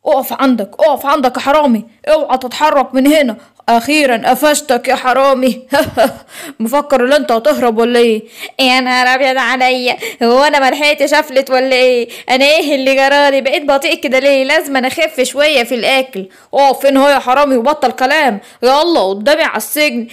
اقف عندك اقف عندك يا حرامي اوعى تتحرك من هنا اخيرا قفشتك يا حرامي مفكر ان انت هتهرب ولا ايه يا نهار ابيض عليا هو انا ملحقتش افلت ولا ايه انا ايه اللي جرالي بقيت بطيء كده ليه لازم انا اخف شويه في الاكل اقف فين هو يا حرامي وبطل كلام يلا قدامي على السجن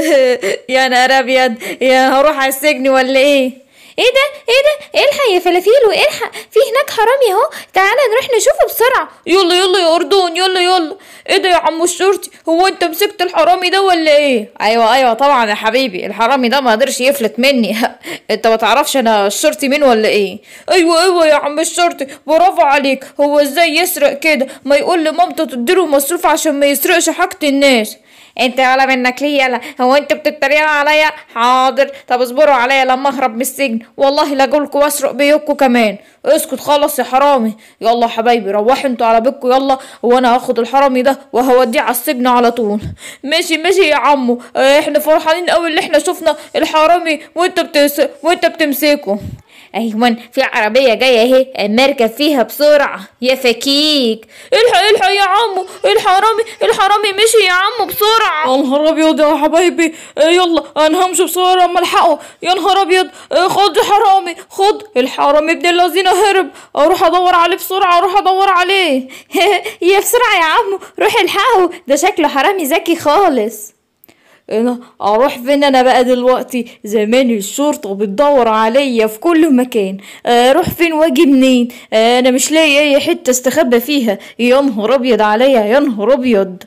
يا نهار ابيض يا هروح على السجن ولا ايه ايه ده ايه ده الحق يا فلافيلو الحق في هناك حرامي اهو تعالى نروح نشوفه بسرعه يلا يلا يا اردون يلا يلا ايه ده يا عم الشرطي هو انت مسكت الحرامي ده ولا ايه ايوه ايوه طبعا يا حبيبي الحرامي ده ما قدرش يفلت مني انت ما تعرفش انا الشرطي مين ولا ايه ايوه ايوه يا عم الشرطي برافو عليك هو ازاي يسرق كده ما يقول لمامته تديله مصروف عشان ما يسرقش حاجه الناس انت ولا منك ليه يلا هو انت بتتريقوا عليا حاضر طب اصبروا عليا لما اهرب من السجن والله لاجولكوا واسرق بيوتكوا كمان اسكت خلص يا حرامي يلا يا حبايبي روحوا انتوا على بيتكوا يلا وانا هاخد الحرامي ده وهوديه على السجن على طول ماشي ماشي يا عمو اه، احنا فرحانين قوي اللي احنا شفنا الحرامي وانت بتس... وانت بتمسكه ايوه في عربيه جايه اهي نركب فيها بسرعه يا فكيك الحق الحق يا عمو الحرامي الحرامي مشي يا عمو بسرعه يا نهار ابيض يا حبايبي اه، يلا انا همشي بسرعه اما الحقه يا نهار ابيض اه، خد يا حرامي خد الحرامي ابن الذين هرب اروح ادور عليه بسرعه اروح ادور عليه يا بسرعه يا عمو روح الحقه ده شكله حرامي ذكي خالص انا اروح فين انا بقى دلوقتي زمان الشرطة بتدور عليا في كل مكان اروح فين واجي منين انا مش لاقي اي حتة استخبى فيها يا نهار ابيض عليا يا نهار ابيض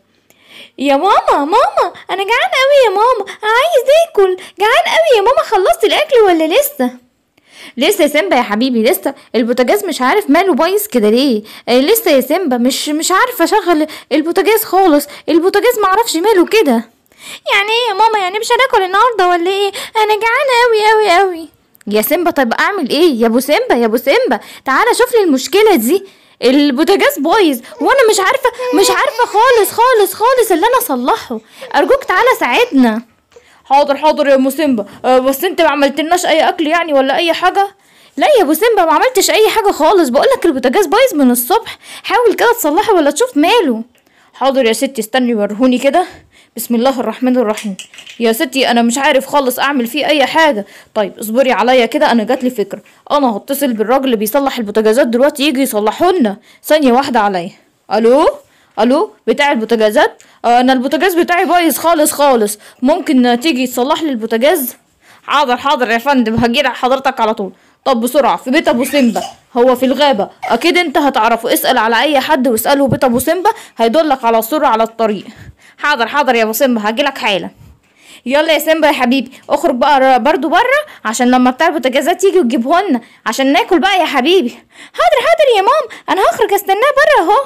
يا ماما ماما انا جعان قوي يا ماما عايز اكل جعان قوي يا ماما خلصت الاكل ولا لسه لسه يا سيمبا يا حبيبي لسه البوتاجاز مش عارف ماله بايظ كده ليه آه لسه يا سيمبا مش مش عارفه اشغل البوتاجاز خالص البوتاجاز معرفش ماله كده يعني ايه يا ماما يعني مش هناكل النهارده ولا ايه انا جعانه قوي قوي قوي يا سيمبا طيب اعمل ايه يا ابو سيمبا يا ابو سيمبا تعالى شوف لي المشكله دي البوتاجاز بايظ وانا مش عارفه مش عارفه خالص خالص خالص اللي انا اصلحه ارجوك تعالى ساعدنا حاضر حاضر يا ام سيمبا أه بس انت ما عملتلناش اي اكل يعني ولا اي حاجه لا يا ابو سيمبا ما عملتش اي حاجه خالص بقولك البوتاجاز بايظ من الصبح حاول كده تصلحه ولا تشوف ماله حاضر يا ستي استني ورهوني كده بسم الله الرحمن الرحيم يا ستي انا مش عارف خالص اعمل فيه اي حاجه طيب اصبري عليا كده انا جات لي فكره انا هتصل بالراجل اللي بيصلح البوتاجازات دلوقتي يجي يصلحه لنا ثانيه واحده عليا الو الو بتاع البوتاجازات انا البوتاجاز بتاعي بايظ خالص خالص ممكن تيجي تصلح لي البوتاجاز حاضر حاضر يا فندم هجي حضرتك على طول طب بسرعة في بيت أبو سيمبا هو في الغابة أكيد أنت هتعرفه اسأل على أي حد واسأله بيت أبو سيمبا هيدلك على الصورة على الطريق حاضر حاضر يا أبو سيمبا هجيلك حالا يلا يا سيمبا يا حبيبي اخرج بقى برضو بره عشان لما بتاع البوتاجازات يجي وتجيبه لنا عشان ناكل بقى يا حبيبي حاضر حاضر يا مام انا هخرج استناه بره اهو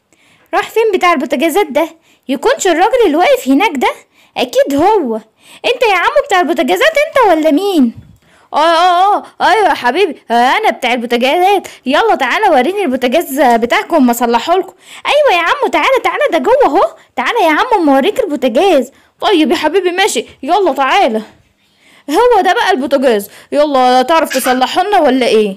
راح فين بتاع البوتاجازات ده يكونش الراجل اللي واقف هناك ده اكيد هو انت يا عمو بتاع البوتاجازات انت ولا مين اه اه اه ايوه يا حبيبي آه انا بتاع البوتاجازات يلا تعالى وريني البوتاجاز بتاعكم ما صلحه لكم ايوه يا عمو تعالى تعالى ده جوه اهو تعالى يا عمو اما اوريك البوتاجاز طيب يا حبيبي ماشي يلا تعالى هو ده بقى البوتاجاز يلا تعرف تصلحه لنا ولا ايه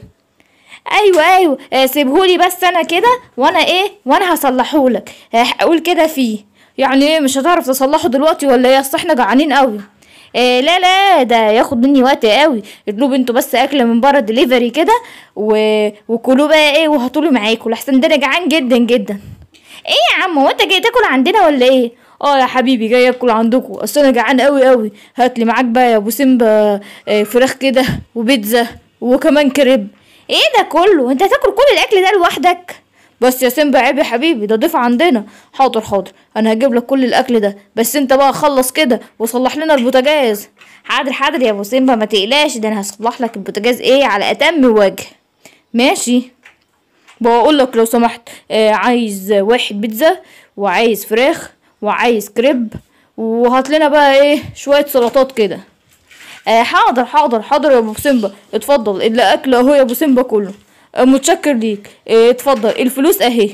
ايوه ايوه آه سيبهولي بس انا كده وانا ايه وانا هصلحهولك هقول كده فيه يعني ايه مش هتعرف تصلحه دلوقتي ولا ايه اصل احنا جعانين قوي إيه لا لا ده ياخد مني وقت قوي اطلبوا انتوا بس اكل من بره دليفري كده و... وكلوا بقى ايه وهاتولي معاكم لحسن ده انا جعان جدا جدا ايه يا عم هو انت جاي تاكل عندنا ولا ايه اه يا حبيبي جاي اكل عندكم اصل انا جعان قوي قوي هات لي معاك بقى يا ابو سيمبا آه فراخ كده وبيتزا وكمان كريب ايه ده كله انت هتاكل كل الاكل ده لوحدك بس يا سيمبا عيب يا حبيبي ده ضيف عندنا حاضر حاضر انا هجيب لك كل الاكل ده بس انت بقى خلص كده وصلح لنا البوتاجاز حاضر حاضر يا ابو سيمبا ما تقلقش ده انا هصلح لك البوتاجاز ايه على اتم وجه ماشي بقول لك لو سمحت آه عايز واحد بيتزا وعايز فراخ وعايز كريب وهات لنا بقى ايه شويه سلطات كده آه حاضر حاضر حاضر يا ابو سيمبا اتفضل اللي اكل اهو يا ابو سيمبا كله متشكر ليك اه اتفضل الفلوس اهي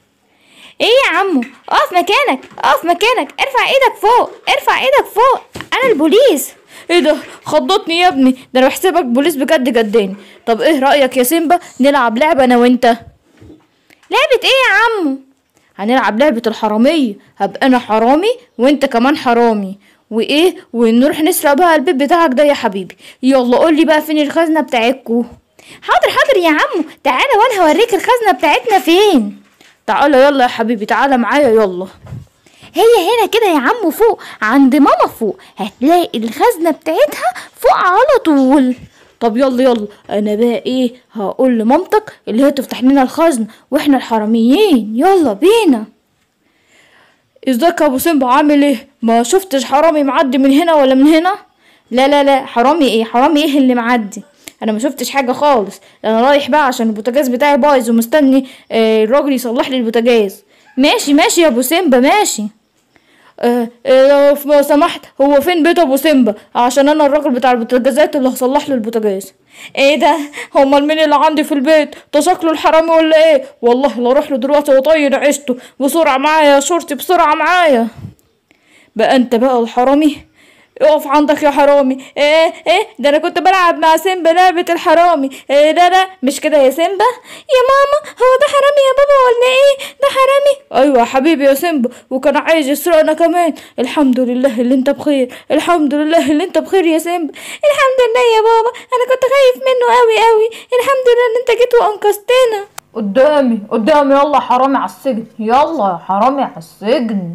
ايه يا عمو اقف مكانك اقف مكانك ارفع ايدك فوق ارفع ايدك فوق انا البوليس ايه ده خضتني يا ابني ده انا بحسبك بوليس بجد جداني طب ايه رايك يا سيمبا نلعب لعبه انا وانت لعبه ايه يا عمو هنلعب لعبة الحرامية هبقى انا حرامي وانت كمان حرامي وايه ونروح نسرق بقى البيت بتاعك ده يا حبيبي يلا قولي بقى فين الخزنة بتاعتكو حاضر حاضر يا عمو تعالى وانا هوريك الخزنة بتاعتنا فين تعالى يلا يا حبيبي تعالى معايا يلا هي هنا كده يا عمو فوق عند ماما فوق هتلاقي الخزنة بتاعتها فوق على طول طب يلا يلا انا بقى ايه هقول لمامتك اللي هي تفتح لنا الخزنة واحنا الحراميين يلا بينا ازيك يا ابو سيمبا عامل ايه ما شفتش حرامي معدي من هنا ولا من هنا لا لا لا حرامي ايه حرامي ايه اللي معدي انا ما شفتش حاجه خالص انا رايح بقى عشان البوتاجاز بتاعي بايظ ومستني آه الراجل يصلح لي البوتاجاز ماشي ماشي يا ابو سيمبا ماشي آه آه لو سمحت هو فين بيت ابو سيمبا عشان انا الراجل بتاع البوتاجازات اللي هصلح له البوتاجاز ايه ده امال مين اللي عندي في البيت ده شكله الحرامي ولا ايه والله لا اروح له دلوقتي واطير عيشته بسرعه معايا يا شرطي بسرعه معايا بقى انت بقى الحرامي اقف عندك يا حرامي ايه ايه ده انا كنت بلعب مع سيمبا لعبة الحرامي ايه ده ده مش كده يا سيمبا يا ماما هو ده حرامي يا بابا ولا ايه ده حرامي ايوه يا حبيبي يا سيمبا وكان عايز يسرقنا كمان الحمد لله اللي انت بخير الحمد لله اللي انت بخير يا سيمبا الحمد لله يا بابا انا كنت خايف منه قوي قوي الحمد لله ان انت جيت وانقذتنا قدامي قدامي يلا حرامي على السجن يلا يا حرامي على السجن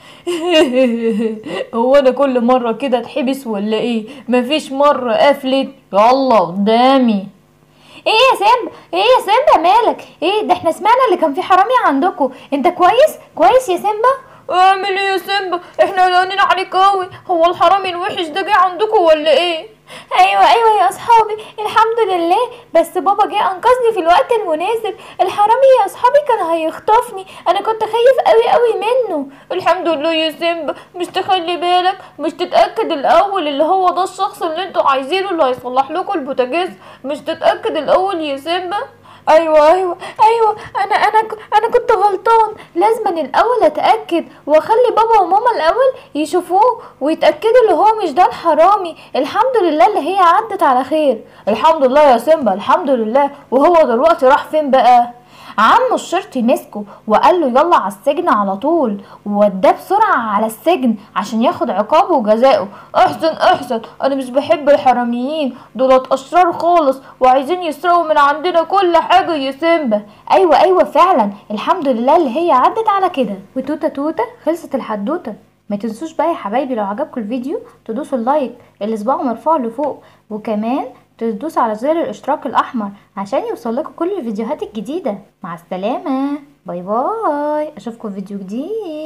هو انا كل مره كده اتحبس ولا ايه مفيش مره قفلت يلا قدامي ايه يا سيمبا ايه يا سيمبا مالك ايه ده احنا سمعنا اللي كان في حرامي عندكم انت كويس كويس يا سيمبا اعمل ايه يا سيمبا احنا قلقانين عليك قوي هو الحرامي الوحش ده جه عندكم ولا ايه ايوه ايوه يا اصحابي الحمد لله بس بابا جه انقذني في الوقت المناسب الحرامي يا اصحابي كان هيخطفني انا كنت خايف قوي قوي منه الحمد لله يا سيمبا مش تخلي بالك مش تتاكد الاول اللي هو ده الشخص اللي انتوا عايزينه اللي هيصلح لكم البوتاجاز مش تتاكد الاول يا سيمبا ايوه ايوه ايوه انا انا انا كنت غلطان لازم الاول اتاكد واخلي بابا وماما الاول يشوفوه ويتاكدوا اللي هو مش ده الحرامي الحمد لله اللي هي عدت على خير الحمد لله يا سيمبا الحمد لله وهو دلوقتي راح فين بقى عمو الشرطي مسكه وقال له يلا على السجن على طول ووداه بسرعة على السجن عشان ياخد عقابه وجزائه احسن احسن انا مش بحب الحراميين دولت اشرار خالص وعايزين يسرقوا من عندنا كل حاجة يا سيمبا ايوه ايوه فعلا الحمد لله اللي هي عدت على كده وتوته توته خلصت الحدوته ما تنسوش بقى يا حبايبي لو عجبكم الفيديو تدوسوا اللايك الاصبع مرفوع لفوق وكمان تدوسوا على زر الاشتراك الاحمر عشان يوصلكوا كل الفيديوهات الجديدة مع السلامة باي باي اشوفكم في فيديو جديد